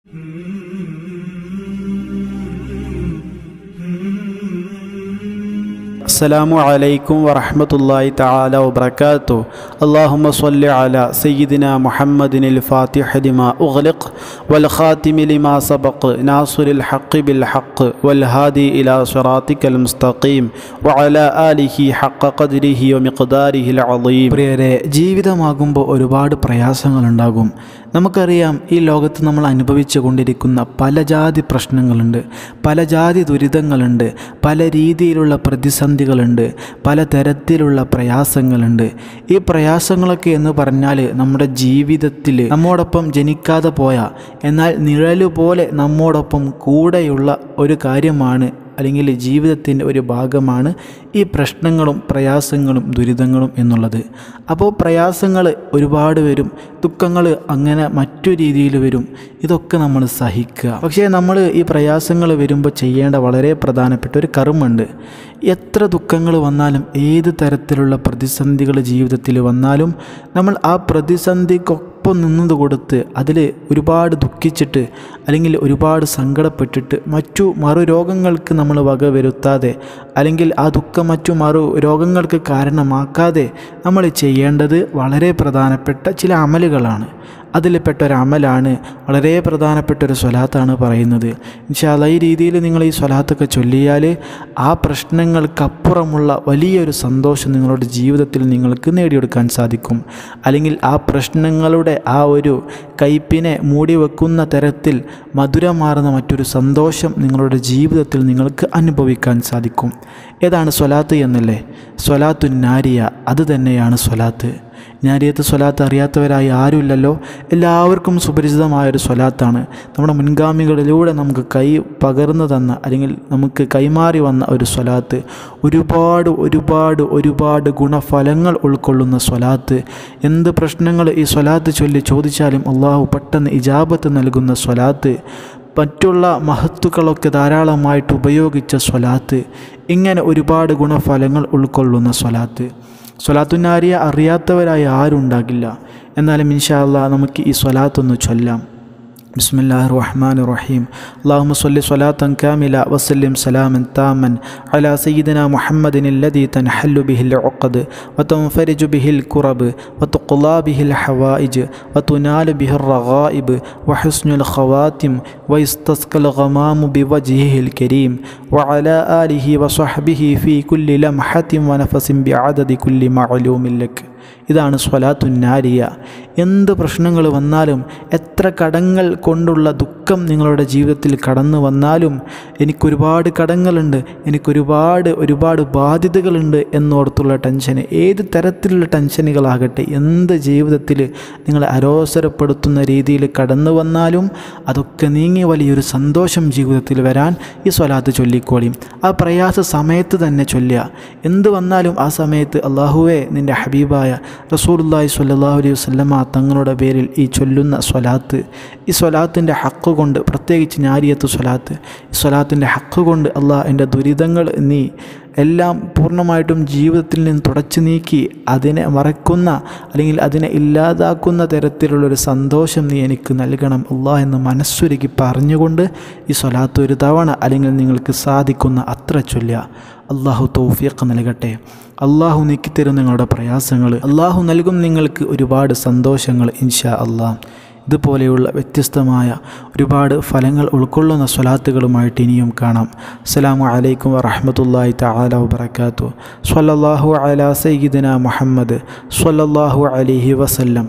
السلام عليكم ورحمة الله تعالى وبركاته اللهم صل على سيدنا محمد الفاتح لما أغلق والخاتم لما سبق ناصر الحق بالحق والهادي إلى صراطك المستقيم وعلى آله حق قدره ومقداره العظيم പ്രിയരെ ജീവിതമാകുമ്പോൾ ഒരുപാട് പ്രയാസങ്ങളുണ്ടാകും നമുക്കറിയാം ഈ ലോകത്ത് നമ്മൾ അനുഭവിച്ചു കൊണ്ടിരിക്കുന്ന പല ജാതി പ്രശ്നങ്ങളുണ്ട് പല ജാതി ദുരിതങ്ങളുണ്ട് പല രീതിയിലുള്ള പ്രതിസന്ധികളുണ്ട് പല തരത്തിലുള്ള പ്രയാസങ്ങളുണ്ട് ഈ പ്രയാസങ്ങളൊക്കെ എന്ന് പറഞ്ഞാൽ നമ്മുടെ ജീവിതത്തിൽ നമ്മോടൊപ്പം ജനിക്കാതെ പോയ എന്നാൽ നിഴലുപോലെ നമ്മോടൊപ്പം കൂടെയുള്ള ഒരു കാര്യമാണ് അല്ലെങ്കിൽ ജീവിതത്തിൻ്റെ ഒരു ഭാഗമാണ് ഈ പ്രശ്നങ്ങളും പ്രയാസങ്ങളും ദുരിതങ്ങളും എന്നുള്ളത് അപ്പോൾ പ്രയാസങ്ങൾ ഒരുപാട് വരും ദുഃഖങ്ങൾ അങ്ങനെ മറ്റു രീതിയിൽ വരും ഇതൊക്കെ നമ്മൾ സഹിക്കുക പക്ഷേ നമ്മൾ ഈ പ്രയാസങ്ങൾ വരുമ്പോൾ ചെയ്യേണ്ട വളരെ പ്രധാനപ്പെട്ട ഒരു കർമ്മമുണ്ട് എത്ര ദുഃഖങ്ങൾ വന്നാലും ഏത് തരത്തിലുള്ള പ്രതിസന്ധികൾ ജീവിതത്തിൽ വന്നാലും നമ്മൾ ആ പ്രതിസന്ധിക്കൊപ്പം നിന്നത് കൊടുത്ത് അതിൽ ഒരുപാട് ദുഃഖിച്ചിട്ട് അല്ലെങ്കിൽ ഒരുപാട് സങ്കടപ്പെട്ടിട്ട് മറ്റു മറു രോഗങ്ങൾക്ക് നമ്മൾ വക വരുത്താതെ അല്ലെങ്കിൽ ആ ദുഃഖം മറ്റു മറു രോഗങ്ങൾക്ക് കാരണമാക്കാതെ നമ്മൾ ചെയ്യേണ്ടത് വളരെ പ്രധാനപ്പെട്ട ചില അമലുകളാണ് അതിൽപ്പെട്ട ഒരു അമലാണ് വളരെ പ്രധാനപ്പെട്ട ഒരു സ്വലാത്താണ് പറയുന്നത് ഇൻഷാല്ല ഈ രീതിയിൽ നിങ്ങൾ ഈ സ്വലാത്തൊക്കെ ചൊല്ലിയാൽ ആ പ്രശ്നങ്ങൾക്കപ്പുറമുള്ള വലിയൊരു സന്തോഷം നിങ്ങളുടെ ജീവിതത്തിൽ നിങ്ങൾക്ക് നേടിയെടുക്കാൻ സാധിക്കും അല്ലെങ്കിൽ ആ പ്രശ്നങ്ങളുടെ ആ ഒരു കയ്പിനെ മൂടി വെക്കുന്ന തരത്തിൽ മധുരമാർന്ന മറ്റൊരു സന്തോഷം നിങ്ങളുടെ ജീവിതത്തിൽ നിങ്ങൾക്ക് അനുഭവിക്കാൻ സാധിക്കും ഏതാണ് സ്വലാത്ത് എന്നല്ലേ സ്വലാത്തു നാരിയ അത് തന്നെയാണ് സ്വലാത്ത് ഞാരിയത്ത് സ്വലാത്ത് അറിയാത്തവരായി ആരുമില്ലല്ലോ എല്ലാവർക്കും സുപരിചിതമായൊരു സ്വലാത്താണ് നമ്മുടെ മുൻഗാമികളിലൂടെ നമുക്ക് കൈ പകർന്നു തന്ന അല്ലെങ്കിൽ നമുക്ക് കൈമാറി വന്ന ഒരു സ്വലാത്ത് ഒരുപാട് ഒരുപാട് ഒരുപാട് ഗുണഫലങ്ങൾ ഉൾക്കൊള്ളുന്ന സ്വലാത്ത് എന്ത് പ്രശ്നങ്ങൾ ഈ സ്വലാത്ത് ചൊല്ലി ചോദിച്ചാലും അള്ളാഹു പെട്ടെന്ന് ഇജാബത്ത് നൽകുന്ന സ്വലാത്ത് മറ്റുള്ള മഹത്തുക്കളൊക്കെ ധാരാളമായിട്ട് ഉപയോഗിച്ച സ്വലാത്ത് ഇങ്ങനെ ഒരുപാട് ഗുണഫലങ്ങൾ ഉൾക്കൊള്ളുന്ന സ്വലാത്ത് സ്വലാത്തുനാരിയ അറിയാത്തവരായി ആരും ഉണ്ടാകില്ല എന്നാലും ഇൻഷാ അല്ലാ നമുക്ക് ഈ സ്വലാത്തൊന്ന് ചൊല്ലാം بسم الله الرحمن الرحيم اللهم صل صلاة كاملة وسلم سلاما تاما على سيدنا محمد الذي تنحل به العقد وتنفرج به الكرب وتقضى به الحوائج وتنال به الرغائب وحسن الخواتم ويستسقى الغمام بوجهه الكريم وعلى آله وصحبه في كل لمحة ونفس بعدد كل معلوم لك ഇതാണ് സ്വലാത്തു നാരിയ എന്ത് പ്രശ്നങ്ങൾ വന്നാലും എത്ര കടങ്ങൾ കൊണ്ടുള്ള ദുഃഖം നിങ്ങളുടെ ജീവിതത്തിൽ കടന്നു വന്നാലും എനിക്കൊരുപാട് കടങ്ങളുണ്ട് എനിക്കൊരുപാട് ഒരുപാട് ബാധ്യതകളുണ്ട് എന്നോർത്തുള്ള ടെൻഷൻ ഏത് തരത്തിലുള്ള ടെൻഷനുകളാകട്ടെ എന്ത് ജീവിതത്തിൽ നിങ്ങളെ അരോസരപ്പെടുത്തുന്ന രീതിയിൽ കടന്നു വന്നാലും അതൊക്കെ നീങ്ങി വലിയൊരു സന്തോഷം ജീവിതത്തിൽ വരാൻ ഈ സ്വലാത്ത് ചൊല്ലിക്കോളിയും ആ പ്രയാസ സമയത്ത് തന്നെ ചൊല്ലുക എന്ത് വന്നാലും ആ സമയത്ത് അള്ളാഹുവെ നിൻ്റെ ഹബീബായ റസൂലുല്ലാഹി സ്വല്ലല്ലാഹു അലൈഹി വസല്ലമ തങ്ങളുടെ പേരിൽ ഈ ചൊല്ലുന്ന സ്വലാത്ത് ഈ സ്വലാത്തിൻ്റെ ഹക്ക് കൊണ്ട് പ്രത്യേകിച്ച് ഞാരിയത്ത് സ്വലാത്ത് ഈ സ്വലാത്തിൻ്റെ ഹക്ക് കൊണ്ട് അള്ളാഹ് എൻ്റെ ദുരിതങ്ങൾ നീ എല്ലാം പൂർണ്ണമായിട്ടും ജീവിതത്തിൽ നിന്ന് തുടച്ചു നീക്കി അതിനെ മറക്കുന്ന അല്ലെങ്കിൽ അതിനെ ഇല്ലാതാക്കുന്ന തരത്തിലുള്ളൊരു സന്തോഷം നീ എനിക്ക് നൽകണം അള്ളാഹ് എന്ന് മനസ്സൊരുക്കി പറഞ്ഞുകൊണ്ട് ഈ സ്വലാത്ത് ഒരു തവണ അല്ലെങ്കിൽ നിങ്ങൾക്ക് സാധിക്കുന്ന അത്ര ചൊല്ലുക അള്ളാഹു തൗഫീഖ് നൽകട്ടെ അള്ളാഹു നീക്കിത്തരും നിങ്ങളുടെ പ്രയാസങ്ങൾ അള്ളാഹു നൽകും നിങ്ങൾക്ക് ഒരുപാട് സന്തോഷങ്ങൾ ഇൻഷാ അള്ളാഹ് ഇതുപോലെയുള്ള വ്യത്യസ്തമായ ഒരുപാട് ഫലങ്ങൾ ഉൾക്കൊള്ളുന്ന സ്വലാത്തുകളുമായിട്ട് ഇനിയും കാണാം അസ്സലാമു അലൈക്കും വറഹമത്തല്ലാഹി തആല വബറകാതുഹു സ്വല്ലല്ലാഹു അലാ സയ്യിദിന മുഹമ്മദ് സ്വല്ലല്ലാഹു അലൈഹി വസല്ലം